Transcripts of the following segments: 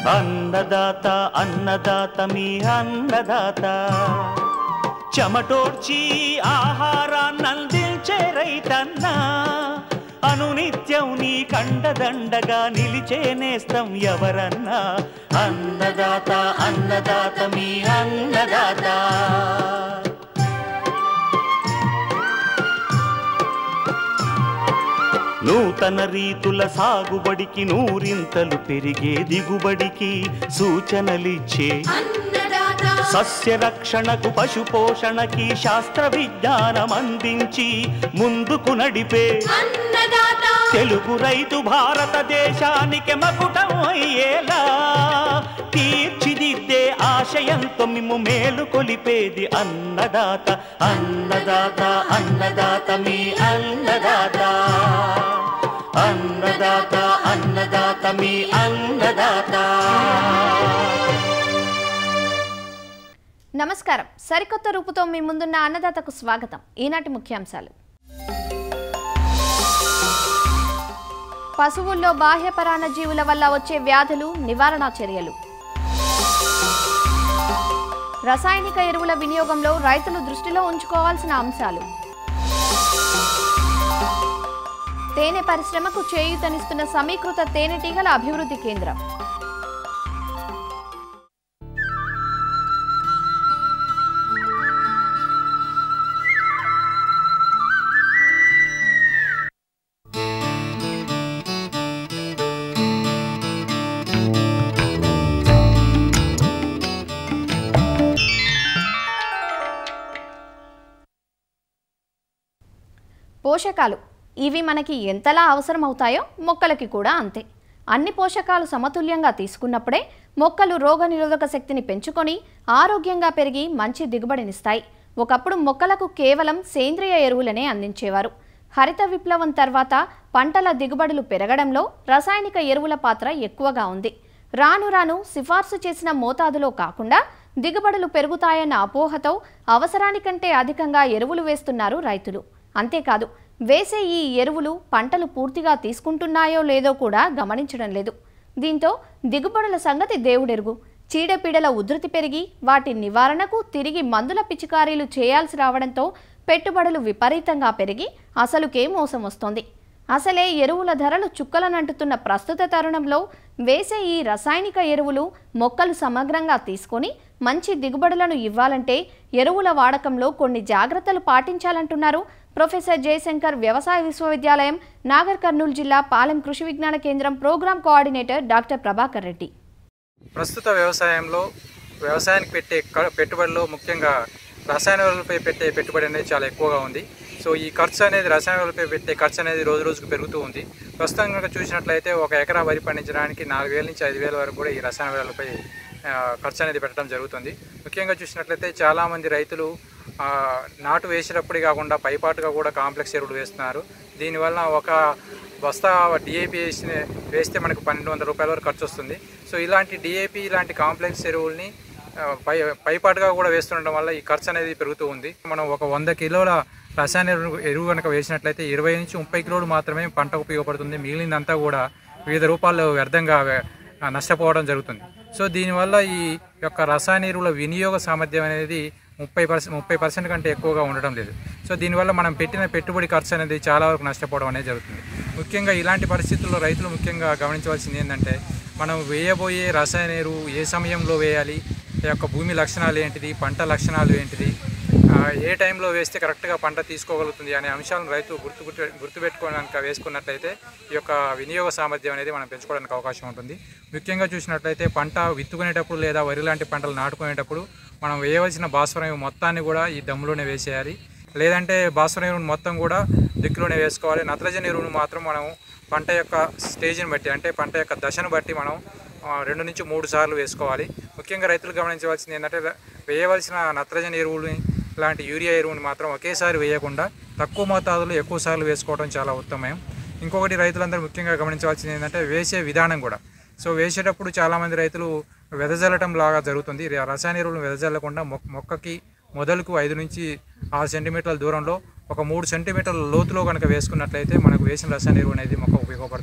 అన్నదాత అన్నదాత మీ అన్నదాత చెమటోడ్చి ఆహారాన్నందించే రైతన్నా అనునిత్యం నీ కండదండగా నిలిచే నేస్తం ఎవరన్నా అన్నదాత అన్నదాత మీ అన్నదాత నూతన రీతుల సాగుబడికి నూరింతలు పెరిగే దిగుబడికి సూచనలిచ్చే సస్య రక్షణకు పశు పోషణకి శాస్త్ర విజ్ఞానం అందించి ముందుకు నడిపే తెలుగు రైతు భారతదేశానికి మకుటం అయ్యేలా తీర్చిదిద్దే ఆశయంతో మిమ్ము మేలు కొలిపేది అన్నదాత అన్నదాత అన్నదాత మీ అన్నదాత అన్నదాత అన్నదాత మీ అన్నదాత నమస్కారం సరికొత్త రూపుతో మీ ముందున్న అన్నదాతకు స్వాగతం ఈనాటి ముఖ్యాంశాలు పశువుల్లో బాహ్య పరాన్న జీవుల వల్ల వచ్చే వ్యాధులు నివారణ చర్యలు రసాయనిక ఎరువుల వినియోగంలో రైతులు దృష్టిలో ఉంచుకోవాల్సిన అంశాలు తేనె పరిశ్రమకు చేయూతనిస్తున్న సమీకృత తేనెటీగల అభివృద్ధి కేంద్రం పోషకాలు ఇవి మనకి ఎంతలా అవసరం అవుతాయో మొక్కలకి కూడా అంతే అన్ని పోషకాలు సమతుల్యంగా తీసుకున్నప్పుడే మొక్కలు రోగనిరోధక శక్తిని పెంచుకొని ఆరోగ్యంగా పెరిగి మంచి దిగుబడినిస్తాయి ఒకప్పుడు మొక్కలకు కేవలం సేంద్రియ ఎరువులనే అందించేవారు హరిత విప్లవం తర్వాత పంటల దిగుబడులు పెరగడంలో రసాయనిక ఎరువుల పాత్ర ఎక్కువగా ఉంది రాను రాను సిఫార్సు చేసిన మోతాదులో కాకుండా దిగుబడులు పెరుగుతాయన్న అపోహతో అవసరానికంటే అధికంగా ఎరువులు వేస్తున్నారు రైతులు అంతేకాదు వేసే ఈ ఎరువులు పంటలు పూర్తిగా తీసుకుంటున్నాయో లేదో కూడా గమనించడం లేదు దీంతో దిగుబడుల సంగతి దేవుడెరుగు చీడపీడల ఉధృతి పెరిగి వాటి నివారణకు తిరిగి మందుల పిచికారీలు చేయాల్సి రావడంతో పెట్టుబడులు విపరీతంగా పెరిగి అసలుకే మోసం వస్తోంది అసలే ఎరువుల ధరలు చుక్కలనంటుతున్న ప్రస్తుత తరుణంలో వేసే ఈ రసాయనిక ఎరువులు మొక్కలు సమగ్రంగా తీసుకొని మంచి దిగుబడులను ఇవ్వాలంటే ఎరువుల వాడకంలో కొన్ని జాగ్రత్తలు పాటించాలంటున్నారు ప్రొఫెసర్ జయశంకర్ వ్యవసాయ విశ్వవిద్యాలయం నాగర్ కర్నూలు జిల్లా Palem Krishi Vignana Kendram programme coordinator doctor Prabhakar Reddy ప్రస్తుత వ్యవసాయంలో వ్యవసాయానికి పెట్టే క- పెట్టుబడిలో ముఖ్యంగా రసాయన ఎరువులపై పెట్టే పెట్టుబడి అనేది చాలా ఎక్కువగా ఉంది సో ఈ ఖర్చు అనేది రసాయన ఎరువులపై పెట్టే ఖర్చు అనేది రోజు రోజుకు పెరుగుతూ ఉంది ప్రస్తుతం కనుక చూసినట్లయితే ఒక ఎకరా వరి పండించడానికి నాలుగు వేల నుంచి ఐదు వేల వరకు కూడా ఈ రసాయన ఎరువులపై ఆ, ఖర్చు అనేది పెట్టడం జరుగుతుంది ముఖ్యంగా చూసినట్లయితే చాలామంది రైతులు ఆ, నాటు వేసేటప్పుడు కాకుండా పైపాటుగా కూడా కాంప్లెక్స్ ఎరువులు వేస్తున్నారు దీనివల్ల ఒక బస్తా డిఏపి వేసిన వేస్తే మనకు పన్నెండు వందల రూపాయల వరకు ఖర్చు వస్తుంది సో ఇలాంటి డిఏపి ఇలాంటి కాంప్లెక్స్ ఎరువుల్ని ఆ, పై పైపాటుగా కూడా వేస్తుండడం వల్ల ఈ ఖర్చు అనేది పెరుగుతూ ఉంది మనం ఒక వంద కిలోల రసాయన ఎరువు ఎరువు కనుక వేసినట్లయితే ఇరవై నుంచి ముప్పై కిలోలు మాత్రమే పంటకు ఉపయోగపడుతుంది మిగిలిందంతా కూడా వివిధ రూపాల్లో వ్యర్థంగా వే- ఆ, నష్టపోవడం జరుగుతుంది సో దీనివల్ల ఈ యొక్క రసాయన ఎరువుల వినియోగ సామర్థ్యం అనేది ముప్పై పర్సెంట్ ముప్పై పర్సెంట్ కంటే ఎక్కువగా ఉండడం లేదు సో దీనివల్ల మనం పెట్టిన పెట్టుబడి ఖర్చు అనేది చాలా వరకు నష్టపోవడం అనేది జరుగుతుంది ముఖ్యంగా ఇలాంటి పరిస్థితుల్లో రైతులు ముఖ్యంగా గమనించవలసింది ఏంటంటే మనం వేయబోయే రసాయన ఎరువు ఏ సమయంలో వేయాలి ఈ యొక్క భూమి లక్షణాలు ఏంటిది పంట లక్షణాలు ఏంటిది ఆ, ఏ టైంలో వేస్తే కరెక్ట్గా పంట తీసుకోగలుగుతుంది అనే అంశాలను రైతు గుర్తు గుర్తు గుర్తుపెట్టుకోవడానికి వేసుకున్నట్లయితే ఈ యొక్క వినియోగ సామర్థ్యం అనేది మనం పెంచుకోవడానికి అవకాశం ఉంటుంది ముఖ్యంగా చూసినట్లయితే పంట విత్తుకునేటప్పుడు లేదా వరి లాంటి పంటలు నాటుకునేటప్పుడు మనం వేయవలసిన భాస్వరం ఎరువు మొత్తాన్ని కూడా ఈ దమ్ములోనే వేసేయాలి లేదంటే భాస్వరం ఎరువును మొత్తం కూడా దిక్కులోనే వేసుకోవాలి నత్రజని ఎరువును మాత్రం మనం పంట యొక్క స్టేజ్ని బట్టి అంటే పంట యొక్క దశను బట్టి మనం ఆ, రెండు నుంచి మూడు సార్లు వేసుకోవాలి ముఖ్యంగా రైతులు గమనించవలసింది ఏంటంటే వేయవలసిన నత్రజని ఎరువులు లాంటి యూరియా ఎరువుని మాత్రం ఒకేసారి వేయకుండా తక్కువ మోతాదులో ఎక్కువ సార్లు వేసుకోవడం చాలా ఉత్తమం ఇంకొకటి రైతులందరూ ముఖ్యంగా గమనించవలసింది ఏంటంటే వేసే విధానం కూడా సో వేసేటప్పుడు చాలామంది రైతులు వెదజల్లటం లాగా జరుగుతుంది ర- రసాయన ఎరువులను వెదజల్లకుండా మొక్క మొక్కకి మొదలకు ఐదు నుంచి ఆరు సెంటీమీటర్ల దూరంలో ఒక మూడు సెంటీమీటర్ల లోతులో కనుక వేసుకున్నట్లయితే మనకు వేసిన రసాయన ఎరువు అనేది మొక్క ఉపయోగపడుతుంది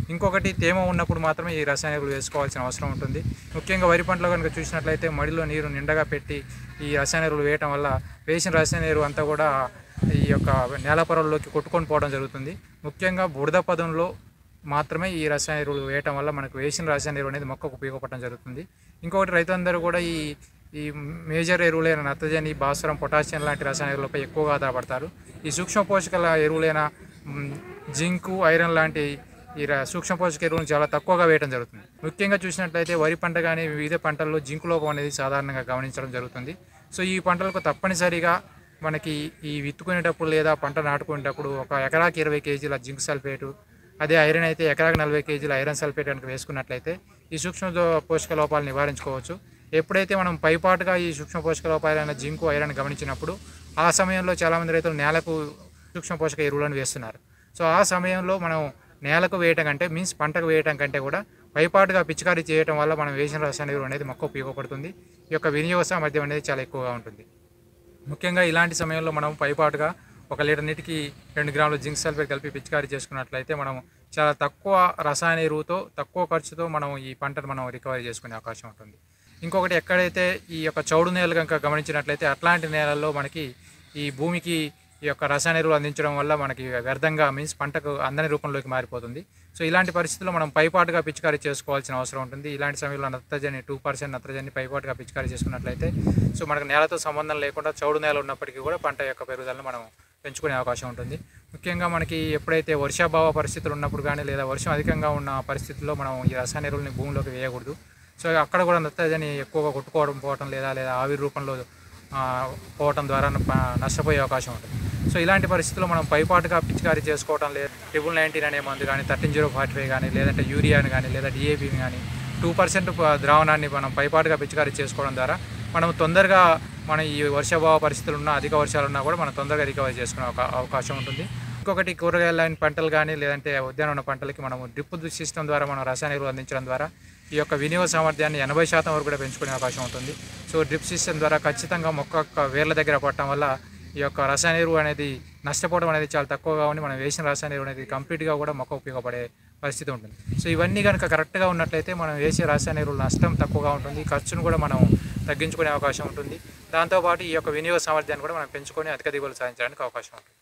ఇంకొకటి తేమ ఉన్నప్పుడు మాత్రమే ఈ రసాయన ఎరువులు వేసుకోవాల్సిన అవసరం ఉంటుంది ముఖ్యంగా వరి పంటలో కనుక చూసినట్లయితే మడిలో నీరు నిండగా పెట్టి ఈ రసాయన ఎరువులు వేయటం వల్ల వేసిన రసాయన ఎరువు అంతా కూడా ఈ యొక్క నేల పొరల్లోకి కొట్టుకొని పోవడం జరుగుతుంది ముఖ్యంగా బురద పదంలో మాత్రమే ఈ రసాయన ఎరువులు వేయటం వల్ల మనకు వేసిన రసాయన ఎరువు అనేది మొక్కకు ఉపయోగపడడం జరుగుతుంది ఇంకొకటి రైతులందరూ కూడా ఈ ఈ మేజర్ ఎరువులైన నత్రజని భాస్వరం పొటాషియం లాంటి రసాయన ఎరువులపై ఎక్కువగా ఆధారపడతారు ఈ సూక్ష్మ పోషకాల ఎరువులైన మ్, జింకు ఐరన్ లాంటి ఈ ర- సూక్ష్మ పోషక ఎరువులను చాలా తక్కువగా వేయడం జరుగుతుంది ముఖ్యంగా చూసినట్లయితే వరి పంట కానీ వివిధ పంటల్లో జింకు లోపం అనేది సాధారణంగా గమనించడం జరుగుతుంది సో ఈ పంటలకు తప్పనిసరిగా మనకి ఈ విత్తుకునేటప్పుడు లేదా పంట నాటుకునేటప్పుడు ఒక ఎకరాకి ఇరవై కేజీల జింక్ సల్ఫేటు అదే ఐరన్ అయితే ఎకరాకి నలభై కేజీల ఐరన్ సల్ఫేట్ కనుక వేసుకున్నట్లయితే ఈ సూక్ష్మ దో- పోషక లోపాలు నివారించుకోవచ్చు ఎప్పుడైతే మనం పైపాటుగా ఈ సూక్ష్మ పోషక లోపాలైన జింకు ఐరన్ గమనించినప్పుడు ఆ సమయంలో చాలామంది రైతులు నేలకు సూక్ష్మ పోషక ఎరువులను వేస్తున్నారు సో ఆ సమయంలో మనం నేలకు వేయటం కంటే మీన్స్ పంటకు వేయటం కంటే కూడా పైపాటుగా పిచికారీ చేయటం వల్ల మనం వేసిన రసాయన ఎరువు అనేది మొక్క ఉపయోగపడుతుంది ఈ యొక్క వినియోగ సామర్థ్యం అనేది చాలా ఎక్కువగా ఉంటుంది ముఖ్యంగా ఇలాంటి సమయంలో మనం పైపాటుగా ఒక లీటర్ నీటికి రెండు గ్రాముల జింక్ సల్ఫేట్ కలిపి పిచికారీ చేసుకున్నట్లయితే మనం చాలా తక్కువ రసాయన ఎరువుతో తక్కువ ఖర్చుతో మనం ఈ పంటను మనం రికవరీ చేసుకునే అవకాశం ఉంటుంది ఇంకొకటి ఎక్కడైతే ఈ యొక్క చౌడు నేలలు కనుక గమనించినట్లయితే అట్లాంటి నేలల్లో మనకి ఈ భూమికి ఈ యొక్క రసాయన ఎరువులు అందించడం వల్ల మనకి వ్యర్థంగా మీన్స్ పంటకు అందని రూపంలోకి మారిపోతుంది సో ఇలాంటి పరిస్థితుల్లో మనం పైపాటుగా పిచికారీ చేసుకోవాల్సిన అవసరం ఉంటుంది ఇలాంటి సమయంలో నత్రజని టూ పర్సెంట్ నత్రజని పైపాటుగా పిచికారీ చేసుకున్నట్లయితే సో మనకు నేలతో సంబంధం లేకుండా చౌడు నేల ఉన్నప్పటికీ కూడా పంట యొక్క పెరుగుదలను మనం పెంచుకునే అవకాశం ఉంటుంది ముఖ్యంగా మనకి ఎప్పుడైతే వర్షాభావ పరిస్థితులు ఉన్నప్పుడు కానీ లేదా వర్షం అధికంగా ఉన్న పరిస్థితుల్లో మనం ఈ రసాయన ఎరువుల్ని భూమిలోకి వేయకూడదు సో అక్కడ కూడా నత్రజని ఎక్కువగా కొట్టుకోవడం పోవటం లేదా లేదా ఆవిరి రూపంలో ఆ, పోవటం ద్వారా ప- నష్టపోయే అవకాశం ఉంటుంది సో ఇలాంటి పరిస్థితుల్లో మనం పైపాటుగా పిచికారీ చేసుకోవడం లేదు ట్రిపుల్ నైన్టీన్ అనే మందు కానీ థర్టీన్ జీరో ఫార్టీ ఫైవ్ కానీ లేదంటే యూరియాని కానీ లేదా డిఏపిని కానీ టూ పర్సెంట్ ద్రావణాన్ని మనం పైపాటుగా పిచికారీ చేసుకోవడం ద్వారా మనం తొందరగా మన ఈ వర్షాభావ పరిస్థితులు ఉన్నా అధిక వర్షాలు ఉన్నా కూడా మనం తొందరగా రికవరీ చేసుకునే అవకా- అవకాశం ఉంటుంది ఇంకొకటి కూరగాయల లాంటి పంటలు కానీ లేదంటే ఉద్యానవన పంటలకి మనం డ్రిప్ సిస్టమ్ ద్వారా మనం రసాయన ఎరువులు అందించడం ద్వారా ఈ యొక్క వినియోగ సామర్థ్యాన్ని ఎనభై శాతం వరకు కూడా పెంచుకునే అవకాశం ఉంటుంది సో డ్రిప్ సిస్టమ్ ద్వారా ఖచ్చితంగా మొక్క యొక్క వేర్ల దగ్గర పడటం వల్ల ఈ యొక్క రసాయన ఎరువు అనేది నష్టపోవడం అనేది చాలా తక్కువగా ఉండి మనం వేసిన రసాయన ఎరువు అనేది కంప్లీట్గా కూడా మొక్క ఉపయోగపడే పరిస్థితి ఉంటుంది సో ఇవన్నీ కనుక కరెక్ట్గా ఉన్నట్లయితే మనం వేసే రసాయన ఎరువుల నష్టం తక్కువగా ఉంటుంది ఖర్చును కూడా మనం తగ్గించుకునే అవకాశం ఉంటుంది దాంతోపాటు ఈ యొక్క వినియోగ సామర్థ్యాన్ని కూడా మనం పెంచుకొని అధిక దిగుబడులు సాధించడానికి అవకాశం ఉంటుంది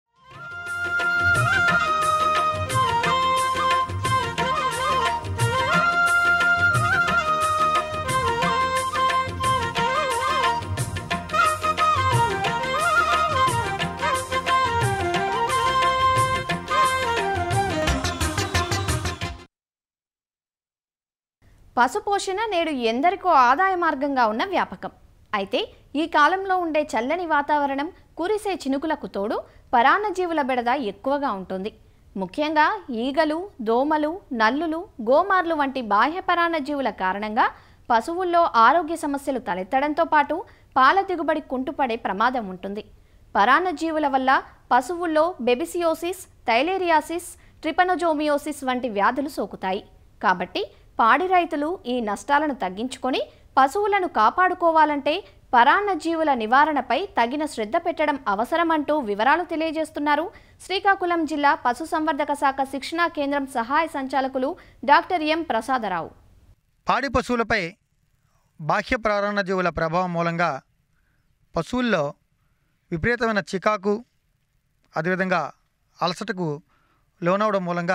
పశుపోషణ నేడు ఎందరికో ఆదాయ మార్గంగా ఉన్న వ్యాపకం అయితే ఈ కాలంలో ఉండే చల్లని వాతావరణం కురిసే చినుకులకు తోడు పరాన్నజీవుల బెడద ఎక్కువగా ఉంటుంది ముఖ్యంగా ఈగలు దోమలు నల్లులు గోమార్లు వంటి బాహ్య పరాన్నజీవుల కారణంగా పశువుల్లో ఆరోగ్య సమస్యలు తలెత్తడంతో పాటు పాల దిగుబడి కుంటుపడే ప్రమాదం ఉంటుంది పరాన్నజీవుల వల్ల పశువుల్లో బెబిసియోసిస్ థైలేరియాసిస్ ట్రిపనోజోమియోసిస్ వంటి వ్యాధులు సోకుతాయి కాబట్టి పాడి రైతులు ఈ నష్టాలను తగ్గించుకొని పశువులను కాపాడుకోవాలంటే పరాన్నజీవుల నివారణపై తగిన శ్రద్ధ పెట్టడం అవసరమంటూ వివరాలు తెలియజేస్తున్నారు శ్రీకాకుళం జిల్లా పశుసంవర్ధక శాఖ శిక్షణా కేంద్రం సహాయ సంచాలకులు డాక్టర్ ఎం ప్రసాదరావు పాడి పశువులపై బాహ్య ప్రాణజీవుల ప్రభావం మూలంగా పశువుల్లో విపరీతమైన చికాకు అదేవిధంగా అలసటకు లోనవడం మూలంగా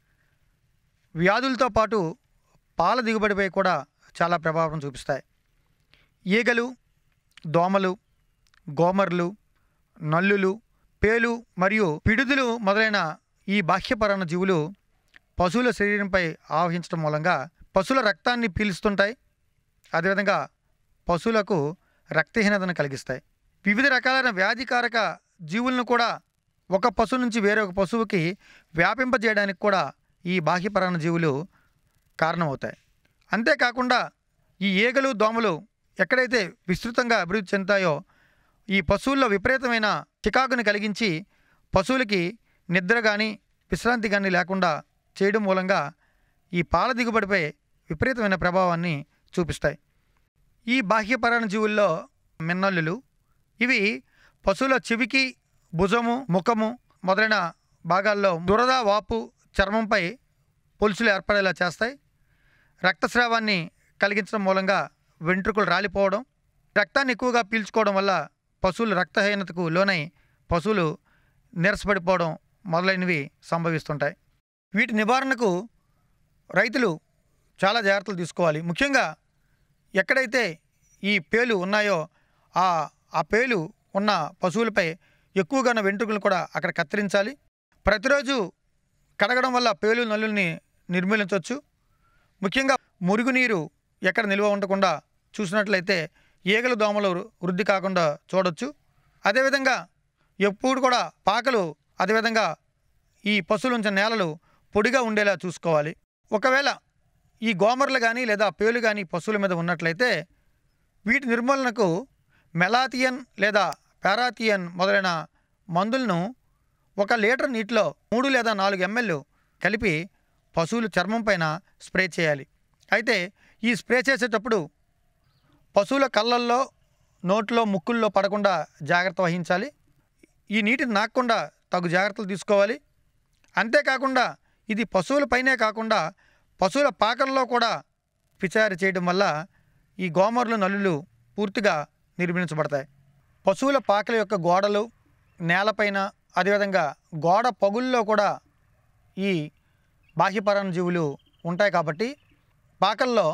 వ్యాధులతో పాటు పాల దిగుబడిపై కూడా చాలా ప్రభావం చూపిస్తాయి ఈగలు దోమలు గోమర్లు నల్లులు పేలు మరియు పిడుదులు మొదలైన ఈ బాహ్యపరాణ జీవులు పశువుల శరీరంపై ఆవహించడం మూలంగా పశువుల రక్తాన్ని పీలుస్తుంటాయి అదేవిధంగా పశువులకు రక్తహీనతను కలిగిస్తాయి వివిధ రకాలైన వ్యాధికారక జీవులను కూడా ఒక పశువు నుంచి వేరొక పశువుకి వ్యాపింపజేయడానికి కూడా ఈ బాహ్యపరాణ జీవులు కారణమవుతాయి అంతేకాకుండా ఈ ఈగలు దోమలు ఎక్కడైతే విస్తృతంగా అభివృద్ధి చెందుతాయో ఈ పశువుల్లో విపరీతమైన చికాకుని కలిగించి పశువులకి నిద్ర కానీ విశ్రాంతి కానీ లేకుండా చేయడం మూలంగా ఈ పాల దిగుబడిపై విపరీతమైన ప్రభావాన్ని చూపిస్తాయి ఈ బాహ్యపరాణ జీవుల్లో మిన్నల్లులు ఇవి పశువుల చెవికి భుజము ముఖము మొదలైన భాగాల్లో దురద వాపు చర్మంపై పొలుసులు ఏర్పడేలా చేస్తాయి రక్తస్రావాన్ని కలిగించడం మూలంగా వెంట్రుకలు రాలిపోవడం రక్తాన్ని ఎక్కువగా పీల్చుకోవడం వల్ల పశువులు రక్తహీనతకు లోనై పశువులు నీరసపడిపోవడం మొదలైనవి సంభవిస్తుంటాయి వీటి నివారణకు రైతులు చాలా జాగ్రత్తలు తీసుకోవాలి ముఖ్యంగా ఎక్కడైతే ఈ పేలు ఉన్నాయో ఆ ఆ పేలు ఉన్న పశువులపై ఎక్కువగా ఉన్న వెంట్రుకలు కూడా అక్కడ కత్తిరించాలి ప్రతిరోజు కడగడం వల్ల పేలు నల్లుల్ని నిర్మూలించవచ్చు ముఖ్యంగా మురుగునీరు ఎక్కడ నిల్వ ఉండకుండా చూసినట్లయితే ఈగలు దోమలు వృద్ధి కాకుండా చూడొచ్చు అదేవిధంగా ఎప్పుడు కూడా పాకలు అదేవిధంగా ఈ పశువులు ఉంచిన నేలలు పొడిగా ఉండేలా చూసుకోవాలి ఒకవేళ ఈ గోమర్లు కానీ లేదా పేలు కానీ పశువుల మీద ఉన్నట్లయితే వీటి నిర్మూలనకు మెలాథియన్ లేదా పారాథియన్ మొదలైన మందులను ఒక లీటర్ నీటిలో మూడు లేదా నాలుగు ఎంఎల్ కలిపి పశువుల చర్మం పైన స్ప్రే చేయాలి అయితే ఈ స్ప్రే చేసేటప్పుడు పశువుల కళ్ళల్లో నోట్లో ముక్కుల్లో పడకుండా జాగ్రత్త వహించాలి ఈ నీటిని నాకకుండా తగు జాగ్రత్తలు తీసుకోవాలి అంతేకాకుండా ఇది పశువులపైనే కాకుండా పశువుల పాకల్లో కూడా పిచారి చేయడం వల్ల ఈ గోమర్లు నల్లులు పూర్తిగా నిర్మించబడతాయి పశువుల పాకల యొక్క గోడలు నేలపైన అదేవిధంగా గోడ పగుల్లో కూడా ఈ బాహ్యపరాణ జీవులు ఉంటాయి కాబట్టి పాకల్లో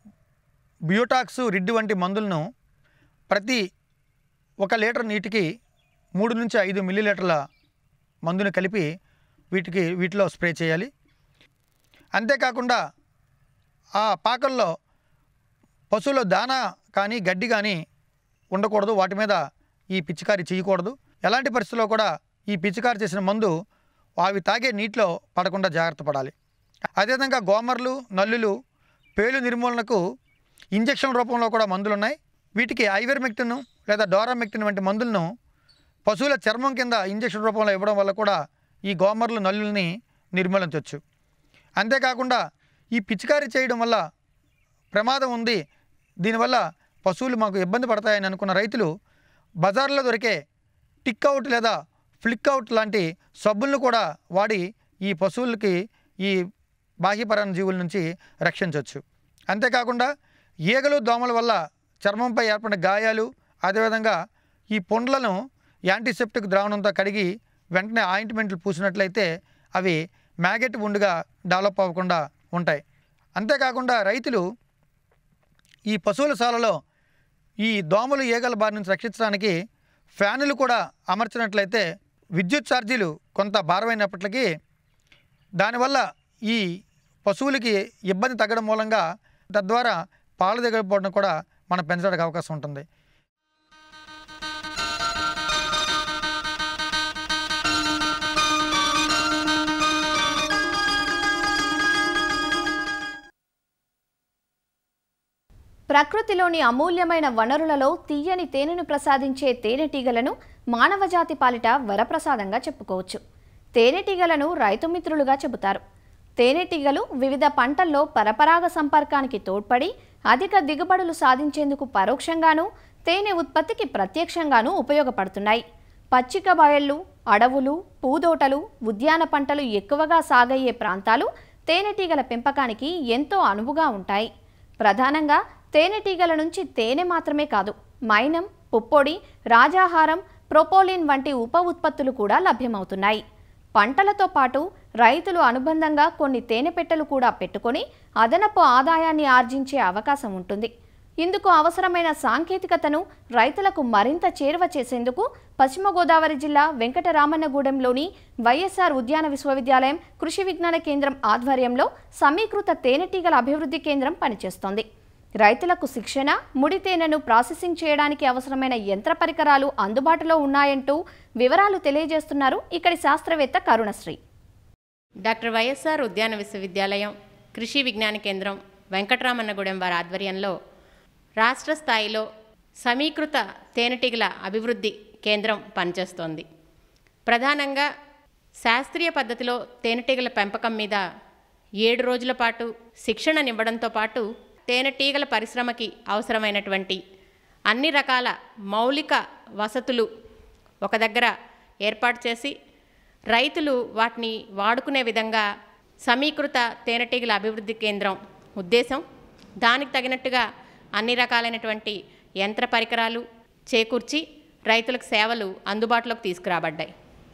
బ్యూటాక్స్ రిడ్డు వంటి మందులను ప్రతి ఒక లీటర్ నీటికి మూడు నుంచి ఐదు మిల్లీలీటర్ల మందుని కలిపి వీటికి వీటిలో స్ప్రే చేయాలి అంతేకాకుండా ఆ పాకల్లో పశువుల దానా కానీ గడ్డి కానీ ఉండకూడదు వాటి మీద ఈ పిచికారి చేయకూడదు ఎలాంటి పరిస్థితుల్లో కూడా ఈ పిచికారి చేసిన మందు అవి తాగే నీటిలో పడకుండా జాగ్రత్త పడాలి అదేవిధంగా గోమర్లు నల్లులు పేలు నిర్మూలనకు ఇంజెక్షన్ రూపంలో కూడా మందులు ఉన్నాయి వీటికి ఐవర్మెక్టిన్ లేదా డోరామెక్టిన్ వంటి మందులను పశువుల చర్మం కింద ఇంజెక్షన్ రూపంలో ఇవ్వడం వల్ల కూడా ఈ గోమర్లు నల్లుల్ని నిర్మూలించవచ్చు అంతేకాకుండా ఈ పిచికారీ చేయడం వల్ల ప్రమాదం ఉంది దీనివల్ల పశువులు మాకు ఇబ్బంది పడతాయని అనుకున్న రైతులు బజార్లో దొరికే టిక్ అవుట్ లేదా ఫ్లిక్ అవుట్ లాంటి సబ్బులను కూడా వాడి ఈ పశువులకి ఈ బాహ్యపరాణ జీవుల నుంచి రక్షించవచ్చు అంతేకాకుండా ఈగలు దోమల వల్ల చర్మంపై ఏర్పడిన గాయాలు అదేవిధంగా ఈ పుండ్లను యాంటీసెప్టిక్ ద్రావణంతో కడిగి వెంటనే ఆయింట్మెంట్లు పూసినట్లయితే అవి మ్యాగెట్ ఉండుగా డెవలప్ అవ్వకుండా ఉంటాయి అంతేకాకుండా రైతులు ఈ పశువుల శాలలో ఈ దోమలు ఈగల బారి నుంచి రక్షించడానికి ఫ్యానులు కూడా అమర్చినట్లయితే విద్యుత్ ఛార్జీలు కొంత భారమైనప్పటికీ దానివల్ల ఈ పశువులకి ఇబ్బంది తగ్గడం మూలంగా తద్వారా పాలు దిగకపోవడం కూడా మనం పెంచడానికి అవకాశం ఉంటుంది ప్రకృతిలోని అమూల్యమైన వనరులలో తీయని తేనెను ప్రసాదించే తేనెటీగలను మానవజాతి పాలిట వరప్రసాదంగా చెప్పుకోవచ్చు తేనెటీగలను రైతు మిత్రులుగా చెబుతారు తేనెటీగలు వివిధ పంటల్లో పరపరాగ సంపర్కానికి తోడ్పడి అధిక దిగుబడులు సాధించేందుకు పరోక్షంగానూ తేనె ఉత్పత్తికి ప్రత్యక్షంగానూ ఉపయోగపడుతున్నాయి పచ్చిక బయళ్ళు అడవులు పూదోటలు ఉద్యాన పంటలు ఎక్కువగా సాగయ్యే ప్రాంతాలు తేనెటీగల పెంపకానికి ఎంతో అనువుగా ఉంటాయి ప్రధానంగా తేనెటీగల నుంచి తేనె మాత్రమే కాదు మైనం పుప్పొడి రాజాహారం ప్రొపోలిన్ వంటి ఉప ఉత్పత్తులు కూడా లభ్యమవుతున్నాయి పంటలతో పాటు రైతులు అనుబంధంగా కొన్ని తేనె పెట్టెలు కూడా పెట్టుకొని అదనపు ఆదాయాన్ని ఆర్జించే అవకాశం ఉంటుంది ఇందుకు అవసరమైన సాంకేతికతను రైతులకు మరింత చేరువ చేసేందుకు పశ్చిమ గోదావరి జిల్లా వెంకటరామన్నగూడెంలోని వైఎస్ఆర్ ఉద్యాన విశ్వవిద్యాలయం కృషి విజ్ఞాన కేంద్రం ఆధ్వర్యంలో సమీకృత తేనెటీగల అభివృద్ధి కేంద్రం పనిచేస్తోంది రైతులకు శిక్షణ ముడి తేనెను ప్రాసెసింగ్ చేయడానికి అవసరమైన యంత్ర పరికరాలు అందుబాటులో ఉన్నాయంటూ వివరాలు తెలియజేస్తున్నారు ఇక్కడి శాస్త్రవేత్త కరుణశ్రీ డాక్టర్ వైఎస్ఆర్ ఉద్యాన విశ్వవిద్యాలయం కృషి విజ్ఞాన కేంద్రం వెంకటరామన్నగూడెం వారి ఆధ్వర్యంలో రాష్ట్ర స్థాయిలో సమీకృత తేనెటీగల అభివృద్ధి కేంద్రం పనిచేస్తోంది ప్రధానంగా శాస్త్రీయ పద్ధతిలో తేనెటీగల పెంపకం మీద ఏడు రోజుల పాటు శిక్షణనివ్వడంతో పాటు తేనెటీగల పరిశ్రమకి అవసరమైనటువంటి అన్ని రకాల మౌలిక వసతులు ఒక దగ్గర ఏర్పాటు చేసి రైతులు వాటిని వాడుకునే విధంగా సమీకృత తేనెటీగల అభివృద్ధి కేంద్రం ఉద్దేశం దానికి తగినట్టుగా అన్ని రకాలైనటువంటి యంత్ర పరికరాలు చేకూర్చి రైతులకు సేవలు అందుబాటులోకి తీసుకురాబడ్డాయి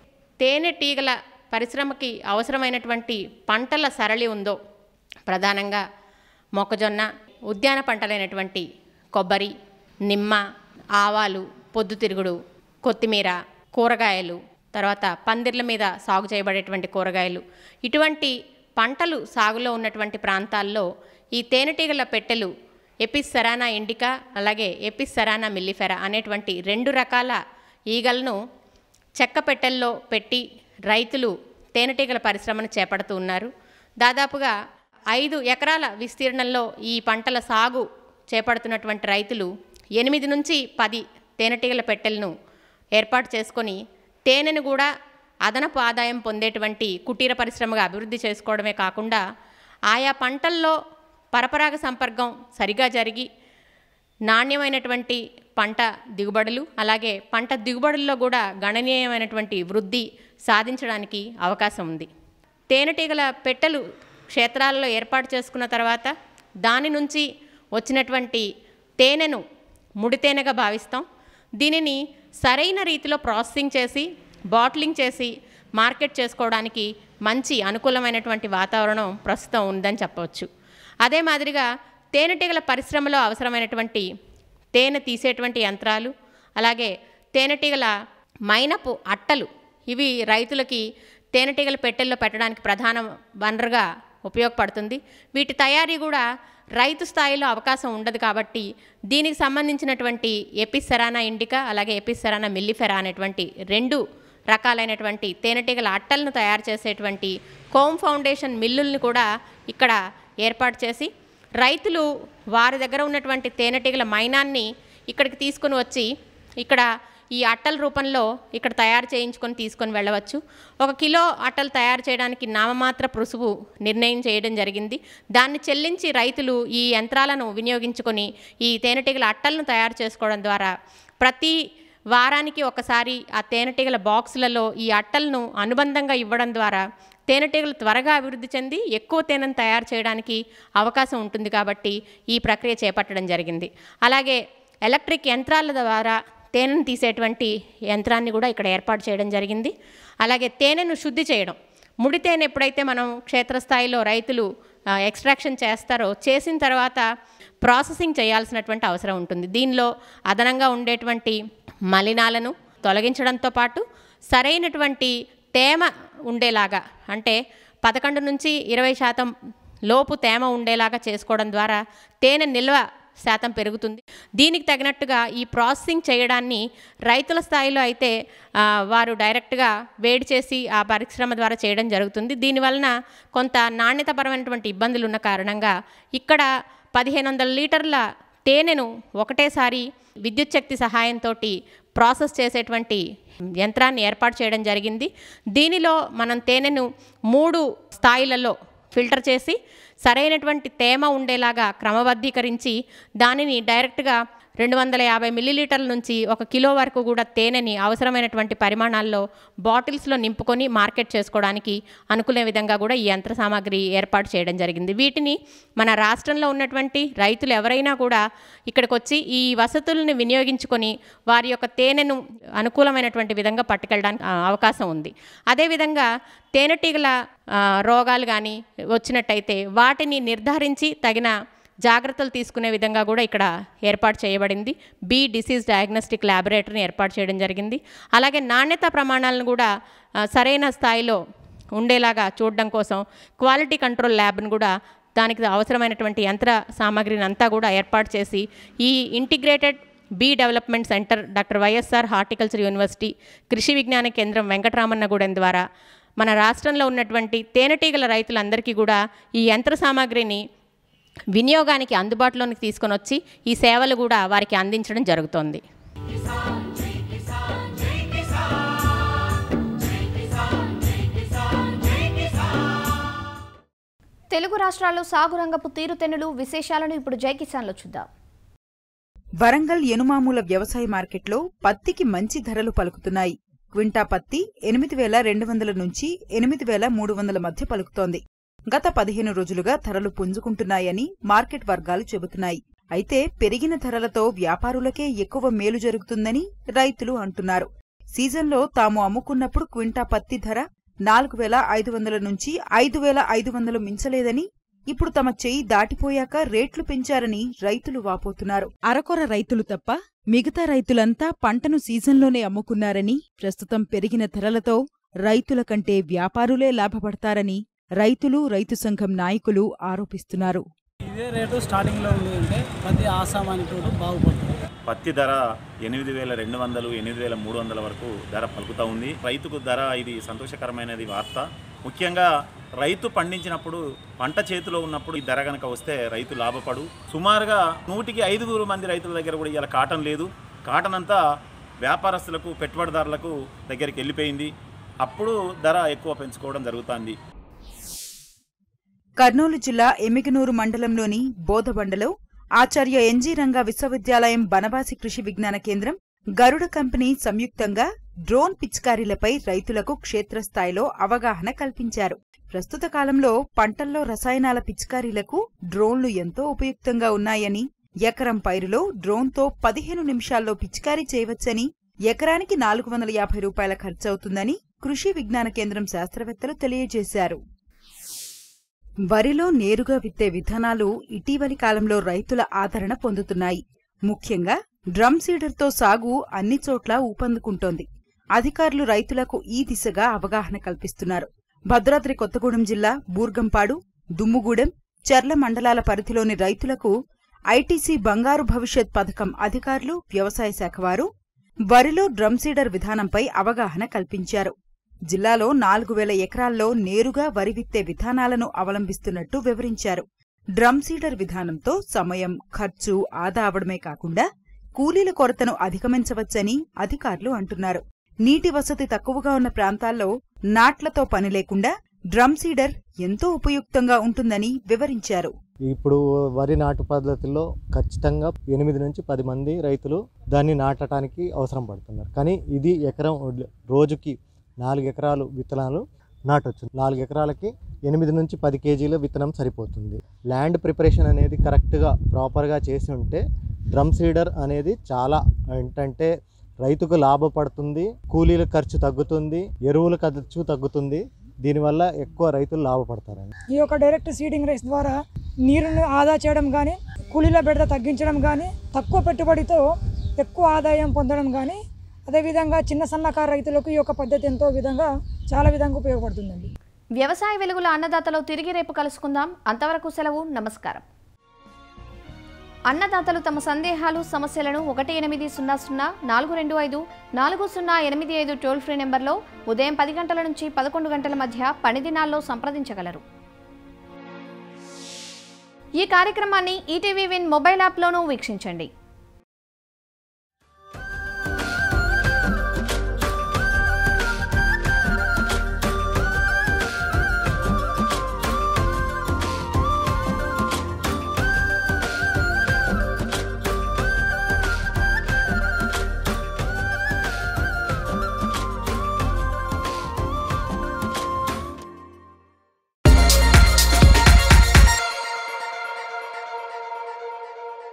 తేనెటీగల పరిశ్రమకి అవసరమైనటువంటి పంటల సరళి ఉందో ప్రధానంగా మొక్కజొన్న ఉద్యాన పంటలైనటువంటి కొబ్బరి నిమ్మ ఆవాలు పొద్దుతిరుగుడు కొత్తిమీర కూరగాయలు తర్వాత పందిర్ల మీద సాగు చేయబడేటువంటి కూరగాయలు ఇటువంటి పంటలు సాగులో ఉన్నటువంటి ప్రాంతాల్లో ఈ తేనెటీగల పెట్టెలు ఎపిస్ సెరానా ఇండికా అలాగే ఎపిస్ సెరానా మిల్లిఫెరా అనేటువంటి రెండు రకాల ఈగలను చెక్క పెట్టెల్లో పెట్టి రైతులు తేనెటీగల పరిశ్రమను చేపడుతూ ఉన్నారు దాదాపుగా ఐదు ఎకరాల విస్తీర్ణంలో ఈ పంటల సాగు చేపడుతున్నటువంటి రైతులు ఎనిమిది నుంచి పది తేనెటీగల పెట్టెలను ఏర్పాటు చేసుకొని తేనెను కూడా అదనపు ఆదాయం పొందేటువంటి కుటీర పరిశ్రమగా అభివృద్ధి చేసుకోవడమే కాకుండా ఆయా పంటల్లో పరపరాగ సంపర్కం సరిగా జరిగి నాణ్యమైనటువంటి పంట దిగుబడులు అలాగే పంట దిగుబడుల్లో కూడా గణనీయమైనటువంటి వృద్ధి సాధించడానికి అవకాశం ఉంది తేనెటీగల పెట్టెలు క్షేత్రాలలో ఏర్పాటు చేసుకున్న తర్వాత దాని నుంచి వచ్చినటువంటి తేనెను ముడి తేనెగా భావిస్తాం దీనిని సరైన రీతిలో ప్రాసెసింగ్ చేసి బాటిలింగ్ చేసి మార్కెట్ చేసుకోవడానికి మంచి అనుకూలమైనటువంటి వాతావరణం ప్రస్తుతం ఉందని చెప్పవచ్చు అదే మాదిరిగా తేనెటీగల పరిశ్రమలో అవసరమైనటువంటి తేనె తీసేటువంటి యంత్రాలు అలాగే తేనెటీగల మైనపు అట్టలు ఇవి రైతులకి తేనెటీగల పెట్టెల్లో పెట్టడానికి ప్రధాన వనరుగా ఉపయోగపడుతుంది వీటి తయారీ కూడా రైతు స్థాయిలో అవకాశం ఉండదు కాబట్టి దీనికి సంబంధించినటువంటి ఎపిసెరానా ఇండికా అలాగే ఎపిసెరానా మిల్లిఫెరా అనేటువంటి రెండు రకాలైనటువంటి తేనెటీగల అట్టలను తయారు చేసేటువంటి కోమ్ ఫౌండేషన్ మిల్లుల్ని కూడా ఇక్కడ ఏర్పాటు చేసి రైతులు వారి దగ్గర ఉన్నటువంటి తేనెటీగల మైనాన్ని ఇక్కడికి తీసుకొని వచ్చి ఇక్కడ ఈ అట్టల రూపంలో ఇక్కడ తయారు చేయించుకొని తీసుకొని వెళ్ళవచ్చు ఒక కిలో అట్టలు తయారు చేయడానికి నామమాత్ర రుసువు నిర్ణయం చేయడం జరిగింది దాన్ని చెల్లించి రైతులు ఈ యంత్రాలను వినియోగించుకొని ఈ తేనెటీగల అట్టలను తయారు చేసుకోవడం ద్వారా ప్రతి వారానికి ఒకసారి ఆ తేనెటీగల బాక్సులలో ఈ అట్టలను అనుబంధంగా ఇవ్వడం ద్వారా తేనెటీగలు త్వరగా అభివృద్ధి చెంది ఎక్కువ తేనెను తయారు చేయడానికి అవకాశం ఉంటుంది కాబట్టి ఈ ప్రక్రియ చేపట్టడం జరిగింది అలాగే ఎలక్ట్రిక్ యంత్రాల ద్వారా తేనెను తీసేటువంటి యంత్రాన్ని కూడా ఇక్కడ ఏర్పాటు చేయడం జరిగింది అలాగే తేనెను శుద్ధి చేయడం ముడి తేనె ఎప్పుడైతే మనం క్షేత్రస్థాయిలో రైతులు ఆ, ఎక్స్ట్రాక్షన్ చేస్తారో చేసిన తర్వాత ప్రాసెసింగ్ చేయాల్సినటువంటి అవసరం ఉంటుంది దీనిలో అదనంగా ఉండేటువంటి మలినాలను తొలగించడంతో పాటు సరైనటువంటి తేమ ఉండేలాగా అంటే పదకొండు నుంచి ఇరవై శాతం లోపు తేమ ఉండేలాగా చేసుకోవడం ద్వారా తేనె నిల్వ శాతం పెరుగుతుంది దీనికి తగినట్టుగా ఈ ప్రాసెసింగ్ చేయడాన్ని రైతుల స్థాయిలో అయితే ఆ, వారు డైరెక్ట్గా వేడి చేసి ఆ పరిశ్రమ ద్వారా చేయడం జరుగుతుంది దీనివలన కొంత నాణ్యతపరమైనటువంటి ఇబ్బందులు ఉన్న కారణంగా ఇక్కడ పదిహేను వందల లీటర్ల తేనెను ఒకటేసారి విద్యుత్ శక్తి సహాయంతో ప్రాసెస్ చేసేటువంటి యంత్రాన్ని ఏర్పాటు చేయడం జరిగింది దీనిలో మనం తేనెను మూడు స్థాయిలలో ఫిల్టర్ చేసి సరైనటువంటి తేమ ఉండేలాగా క్రమబద్ధీకరించి దానిని డైరెక్ట్గా రెండు వందల యాభై మిల్లీలీటర్ల నుంచి ఒక కిలో వరకు కూడా తేనెని అవసరమైనటువంటి పరిమాణాల్లో బాటిల్స్లో నింపుకొని మార్కెట్ చేసుకోవడానికి అనుకునే విధంగా కూడా ఈ యంత్ర సామాగ్రి ఏర్పాటు చేయడం జరిగింది వీటిని మన రాష్ట్రంలో ఉన్నటువంటి రైతులు ఎవరైనా కూడా ఇక్కడికి వచ్చి ఈ వసతులను వినియోగించుకొని వారి యొక్క తేనెను అనుకూలమైనటువంటి విధంగా పట్టుకెళ్ళడానికి ఆ, అవకాశం ఉంది అదేవిధంగా తేనెటీగల ఆ, రోగాలు కానీ వచ్చినట్టయితే వాటిని నిర్ధారించి తగిన జాగ్రత్తలు తీసుకునే విధంగా కూడా ఇక్కడ ఏర్పాటు చేయబడింది బీ డిసీజ్ డయాగ్నోస్టిక్ ల్యాబొరేటరీని ఏర్పాటు చేయడం జరిగింది అలాగే నాణ్యత ప్రమాణాలను కూడా ఆ, సరైన స్థాయిలో ఉండేలాగా చూడడం కోసం క్వాలిటీ కంట్రోల్ ల్యాబ్ను కూడా దానికి అవసరమైనటువంటి యంత్ర సామాగ్రిని అంతా కూడా ఏర్పాటు చేసి ఈ integrated bee development centre doctor YSR horticulture university Krishi Vignana కేంద్రం వెంకటరామన్నగూడెం ద్వారా మన రాష్ట్రంలో ఉన్నటువంటి తేనెటీగల రైతులందరికీ కూడా ఈ యంత్ర సామాగ్రిని వినియోగానికి అందుబాటులోనికి తీసుకొని వచ్చి ఈ సేవలు కూడా వారికి అందించడం జరుగుతోంది తెలుగు రాష్ట్రాల్లో సాగు రంగపు తీరుతెన్నులు విశేషాలను ఇప్పుడు జై కిసాన్లో చూద్దాం వరంగల్ ఎనుమామూల వ్యవసాయ మార్కెట్లో పత్తికి మంచి ధరలు పలుకుతున్నాయి క్వింటా పత్తి ఎనిమిది వేల రెండు వందల నుంచి ఎనిమిది వేల మూడు వందల మధ్య పలుకుతోంది గత పదిహేను రోజులుగా ధరలు పుంజుకుంటున్నాయని మార్కెట్ వర్గాలు చెబుతున్నాయి అయితే పెరిగిన ధరలతో వ్యాపారులకే ఎక్కువ మేలు జరుగుతుందని రైతులు అంటున్నారు సీజన్లో తాము అమ్ముకున్నప్పుడు క్వింటా పత్తి ధర నాలుగు వేల ఐదు వందల నుంచి ఐదు వేల ఐదు వందలు మించలేదని ఇప్పుడు తమ చెయ్యి దాటిపోయాక రేట్లు పెంచారని రైతులు వాపోతున్నారు అరకొర రైతులు తప్ప మిగతా రైతులంతా పంటను సీజన్లోనే అమ్ముకున్నారని ప్రస్తుతం పెరిగిన ధరలతో రైతుల కంటే వ్యాపారులే లాభపడతారని రైతులు రైతు సంఘం నాయకులు ఆరోపిస్తున్నారు ఇదే రేటు స్టార్టింగ్లో ఉంది అంటే ప్రతి ఆసామానికుడు బాగుపడుతుంది పత్తి ధర ఎనిమిది వేల రెండు వందలు ఎనిమిది వేల మూడు వందల వరకు ధర పలుకుతూ ఉంది రైతుకు ధర ఇది సంతోషకరమైనది వార్త ముఖ్యంగా రైతు పండించినప్పుడు పంట చేతిలో ఉన్నప్పుడు ఈ ధర కనుక వస్తే రైతు లాభపడు సుమారుగా నూటికి ఐదుగురు మంది రైతుల దగ్గర కూడా ఇలా కాటన్ లేదు కాటన్ అంతా వ్యాపారస్తులకు పెట్టుబడిదారులకు దగ్గరికి వెళ్ళిపోయింది అప్పుడు ధర ఎక్కువ పెంచుకోవడం జరుగుతుంది కర్నూలు జిల్లా ఎమిగనూరు మండలంలోని బోధబండలో ఆచార్య ఎన్జీ రంగా విశ్వవిద్యాలయం బనవాసి కృషి విజ్ఞాన కేంద్రం గరుడ కంపెనీ సంయుక్తంగా డ్రోన్ పిచికారీలపై రైతులకు క్షేత్రస్థాయిలో అవగాహన కల్పించారు ప్రస్తుత కాలంలో పంటల్లో రసాయనాల పిచికారీలకు డ్రోన్లు ఎంతో ఉపయుక్తంగా ఉన్నాయని ఎకరం పైరులో డ్రోన్తో పదిహేను నిమిషాల్లో పిచికారీ చేయవచ్చని ఎకరానికి నాలుగు వందల యాభై రూపాయల ఖర్చవుతుందని కృషి విజ్ఞాన కేంద్రం శాస్త్రవేత్తలు తెలియజేశారు వరిలో నేరుగా విత్తే విధానాలు ఇటీవలి కాలంలో రైతుల ఆదరణ పొందుతున్నాయి ముఖ్యంగా డ్రమ్ సీడర్తో సాగు అన్ని చోట్ల ఊపందుకుంటోంది అధికారులు రైతులకు ఈ దిశగా అవగాహన కల్పిస్తున్నారు భద్రాద్రి కొత్తగూడెం జిల్లా బూర్గంపాడు దుమ్ముగూడెం చర్ల మండలాల పరిధిలోని రైతులకు ఐటీసీ బంగారు భవిష్యత్ పథకం అధికారులు వ్యవసాయ శాఖ వారు వరిలో డ్రమ్ సీడర్ విధానంపై అవగాహన కల్పించారు జిల్లాలో నాలుగు వేల ఎకరాల్లో నేరుగా వరి విత్తే విధానాలను అవలంబిస్తున్నట్టు వివరించారు డ్రమ్ సీడర్ విధానంతో సమయం ఖర్చు ఆదా అవడమే కాకుండా కూలీల కొరతను అధిగమించవచ్చని అధికారులు అంటున్నారు నీటి వసతి తక్కువగా ఉన్న ప్రాంతాల్లో నాట్లతో పని లేకుండా డ్రమ్ సీడర్ ఎంతో ఉపయుక్తంగా ఉంటుందని వివరించారు ఇప్పుడు వరి నాటు పద్ధతిలో ఖచ్చితంగా ఎనిమిది నుంచి పది మంది రైతులు దాన్ని నాటడానికి అవసరం పడుతున్నారు కానీ ఇది ఎకరం రోజుకి నాలుగు ఎకరాలు విత్తనాలు నాటొచ్చు నాలుగు ఎకరాలకి ఎనిమిది నుంచి పది కేజీల విత్తనం సరిపోతుంది ల్యాండ్ ప్రిపరేషన్ అనేది కరెక్ట్గా ప్రాపర్గా చేసి ఉంటే డ్రమ్ సీడర్ అనేది చాలా ఏంటంటే రైతుకు లాభపడుతుంది కూలీల ఖర్చు తగ్గుతుంది ఎరువుల ఖర్చు తగ్గుతుంది దీనివల్ల ఎక్కువ రైతులు లాభపడతారని ఈ యొక్క డైరెక్ట్ సీడింగ్ రైస్ ద్వారా నీరుని ఆదా చేయడం కానీ కూలీల బెడద తగ్గించడం కానీ తక్కువ పెట్టుబడితో ఎక్కువ ఆదాయం పొందడం కానీ అదేవిధంగా చిన్న సన్నకారు రైతులకు ఈ యొక్క పద్ధతి ఎంతో విధంగా చాలా విధంగా ఉపయోగపడుతుందండి వ్యవసాయ వెలుగుల అన్నదాతలో తిరిగి రేపు కలుసుకుందాం అంతవరకు సెలవు నమస్కారం అన్నదాతలు తమ సందేహాలు సమస్యలను ఒకటి ఎనిమిది సున్నా సున్నా నాలుగు రెండు ఐదు నాలుగు సున్నా ఎనిమిది ఐదు టోల్ ఫ్రీ నెంబర్లో ఉదయం పది గంటల నుంచి పదకొండు గంటల మధ్య పని దినాల్లో సంప్రదించగలరు ఈ కార్యక్రమాన్ని ఈటీవీ విన్ మొబైల్ యాప్లోనూ వీక్షించండి